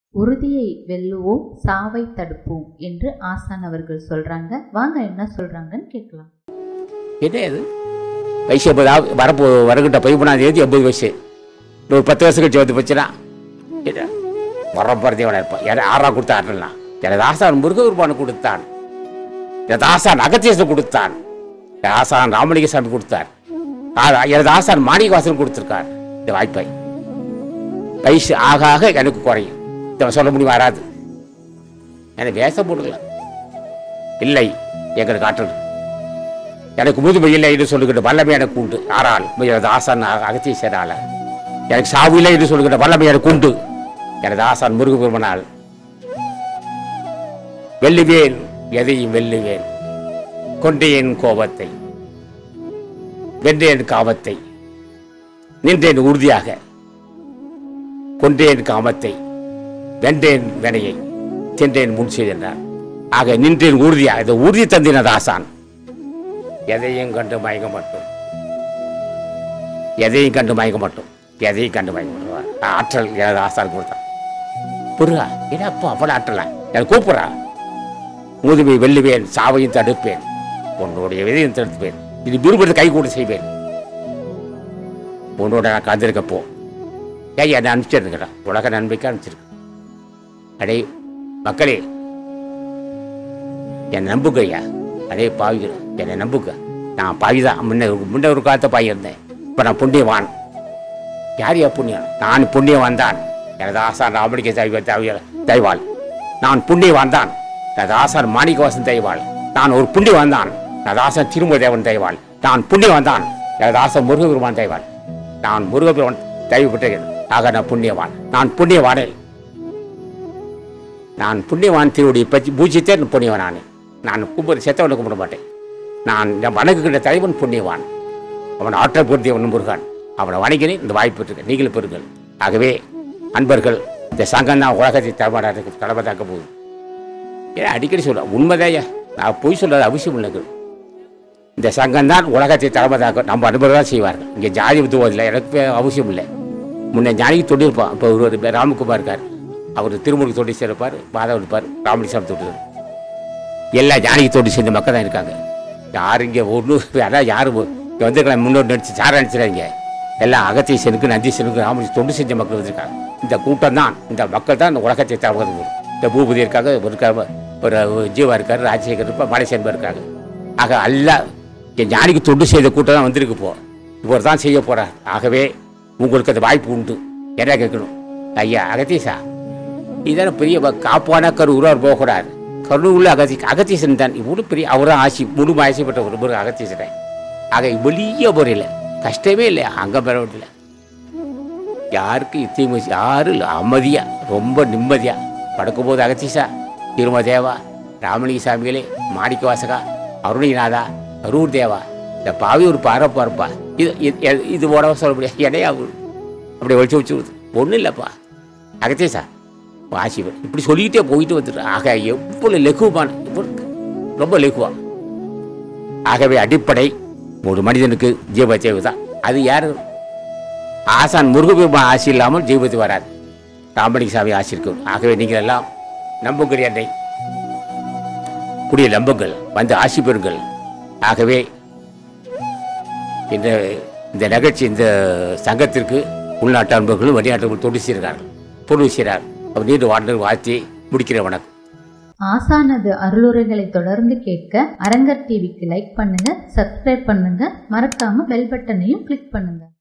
உறுதியை வெல்லுவோம் சாவை தடுப்போம் என்று ஆசான் அவர்கள் சொல்றாங்க வாங்க என்ன சொல்றாங்கன்னு கேட்கலாம் என்ன அது வயசு எண்பது ஆகு வரப்போ வரக்கிட்ட பதிமூணாம் தேதி எண்பது வயசு இன்னொரு பத்து வருஷம் கழிச்சு வந்து போச்சுன்னா என்ன வர பிறந்தவனா இருப்பான் என ஆறா கொடுத்த ஆட்டலாம் எனது ஆசான் முருகபெருமானு கொடுத்தான் எனது ஆசான் அகத்தீசன் கொடுத்தான் எனது ஆசான் ராமலிங்க சாமி கொடுத்தார் ஆ- எனது ஆசான் மாணிகவாசன் கொடுத்திருக்கார் இந்த வாய்ப்பை வயசு ஆக ஆக எனக்கு குறையும் இதை சொல்ல முடியும் வராது எனக்கு வேஷம் போட்டுக்கலாம் இல்லை எங்களுக்கு ஆற்றல் எனக்கு முதுமை இல்லை என்று சொல்லுகின்ற வல்லமை எனக்கு உண்டு ஆனால் எனது ஆசான் அகத்தீசரால எனக்கு சாவு இல்லை என்று சொல்லுகின்ற வல்லமை எனக்கு உண்டு எனது ஆசான் முருகபெருமனால் வெல்லுவேன் எதையும் வெல்லுவேன் கொண்டேன் கோபத்தை வென்றேன் காமத்தை நின்றேன் உறுதியாக கொன்றேன் காமத்தை வென்றேன் வினையை சென்றேன் முன் செய்தென்றார் ஆக நின்றேன் உறுதியாக இந்த உறுதி தந்தினது ஆசான் எதையும் கண்டு மயங்க மாட்டோம் எதையும் கண்டு மயங்க மாட்டோம் எதையும் கண்டு மயங்க மாட்டோம் ஆற்றல் எனது ஆசான் கொடுத்தான் புரியா ஏன்னா அப்போ அவ்வளோ ஆற்றலா எனக்கு கூப்பிட்றா முதுமை வெல்லுவேன் சாவையும் தடுப்பேன் உன்னுடைய விதையும் தடுப்பேன் இது விரும்புறது கை கூட செய்வேன் உன்னோட நான் கலந்துருக்கப்போ ஏன் என்னை அனுப்பிச்சிருக்கிறேன் உலக நன்மைக்கு அனுப்பிச்சிருக்கேன் அடே மக்களே என்னை நம்புங்க ஐயா அடே பாவிகள் என்னை நம்புங்க நான் பாவிதான் முன்ன முன்ன ஒரு காலத்தை பாவி இருந்தேன் இப்போ நான் புண்ணியவான் யார் யா புண்ணியம் நான் புண்ணியவான் தான் எனது ஆசான் ராமலிங்க தெய்வ தெய்வ- தெய்வாள் நான் புண்ணியவான் தான் எனது ஆசான் மாணிக்கவாசன் தெய்வாள் நான் ஒரு புண்ணியவான் தான் எனது ஆசான் திருமதேவன் தெய்வாள் நான் புண்ணியவான் தான் எனது ஆசான் முருகபெருமான் தெய்வாள் நான் முருகபெருமான் தெய்வப்பட்டேன் ஆக நான் புண்ணியவான் நான் புண்ணியவானே நான் புண்ணியவான் திருவடி பற்றி பூஜித்தே நான் புண்ணியவான் நான் நான் கும்பிட செத்தவனை கும்பிட மாட்டேன் நான் நான் வணங்குகின்ற தலைவன் புண்ணியவான் அவன் ஆற்றல் பொருந்தியவன் முருகன் அவனை வணங்கினேன் இந்த வாய்ப்பு இருக்கு நீங்களும் பெறுங்கள் ஆகவே அன்பர்கள் இந்த சங்கம் தான் உலகத்தை தலைமாடாருக்கு தலைமை தாக்க போகுது ஏன்னா அடிக்கடி சொல்கிறேன் உண்மைதாயா நான் பொய் சொல்லாத அவசியம் இல்லைங்க இந்த சங்கம் தான் உலகத்தை தலைமை தாக்க நம்ம அனுபவம் தான் செய்வார்கள் இங்கே ஜாதி துவதில்லை எனக்கு பே- அவசியம் இல்லை முன்ன ஞானிக்கு தொண்டிருப்பான் இப்போ ஒரு ஒரு ராமகுமார் இருக்கார் அவர் திருமுருகு தொண்டி சேர்ப்பார் மாதவன் இருப்பார் ராமலிசாமி தொண்டு எல்லா ஞானிக்கு தொண்டு சேர்ந்த மக்கள் தான் இருக்காங்க யாரும் இங்கே ஒன்றும் அதான் யாரும் இங்கே வந்துருக்கலாம் முன்னோர் நடிச்சு சார நடிச்சுறாங்க எல்லாம் அகத்தீசனுக்கு நந்தீசனுக்கு ராமலிங்க தொண்டு செஞ்ச மக்கள் வந்திருக்காங்க இந்த கூட்டம் தான் இந்த மக்கள் தான் இந்த உலகத்தை தவறு இந்த பூபதி இருக்காங்க ஒரு இருக்காங்க ஒரு ஜீவா இருக்காரு ராஜசேகர் இருப்பா மலைசேன்பா இருக்காங்க ஆக அல்ல என் ஞானிக்கு தொண்டு செய்த கூட்டம் தான் வந்திருக்கு இப்போ இவர் தான் செய்ய போறார் ஆகவே உங்களுக்கு அந்த வாய்ப்பு உண்டு என்ன கேட்கணும் ஐயா அகத்தீசா இதான பெரிய வ- காப்பான கரு உருவார் போகிறார் கரு உள்ள அகத்தி அகத்தீசன் தான் இவ்வளோ பெரிய அவரும் ஆசி முழு ஆசைப்பட்ட ஒரு ஒரு அகத்தீசனை ஆக வெளிய முறையில் கஷ்டமே இல்லை அங்கே பெற விடல யாருக்கு தீமை யாரும் இல்லை அமைதியாக ரொம்ப நிம்மதியாக படுக்கும்போது அகத்தீசா திருமதேவா ராமலிங்க சாமிகளே மாணிக்க வாசகா அருணிநாதா அரூர் தேவா இந்த பாவி ஒரு பாரப்பா இருப்பா இது இது- இது- இது உடம்ப சொல்ல முடியாது இடையா அப்படி ஒழிச்சு வச்சு ஒன்றும் இல்லைப்பா அகத்தீசா வாசிவன் இப்படி சொல்லிக்கிட்டே போயிட்டு வந்துட்டு ஆக எவ்வளவு லெகுவான் இவ்வளவு ரொம்ப லெகுவா ஆகவே அடிப்படை ஒரு மனிதனுக்கு ஜீவ தேவை தான் அது யார் ஆசான் முருகபெருமான் ஆசி இல்லாமல் ஜீவத்து வராது ராமலிங்க சாமி ஆசி இருக்கும் ஆகவே நீங்கள் எல்லாம் நம்புங்கள் என்னை கூடிய நம்புங்கள் வந்து ஆசி பெறுங்கள் ஆகவே இந்த இந்த நிகழ்ச்சி இந்த சங்கத்திற்கு உள்நாட்டு அன்பர்களும் வெளிநாட்டு தொண்டு செய்கிறார்கள் பொருள் செய்கிறார் அவர் நீண்டு வாழ்ந்து வாழ்த்தி முடிக்கிற வணக்கம் ஆசானது அருளுரைகளை தொடர்ந்து கேட்க அரங்கர் டிவிக்கு லைக் பண்ணுங்க சப்ஸ்கிரைப் பண்ணுங்க மறக்காம பெல் பட்டனையும் கிளிக் பண்ணுங்க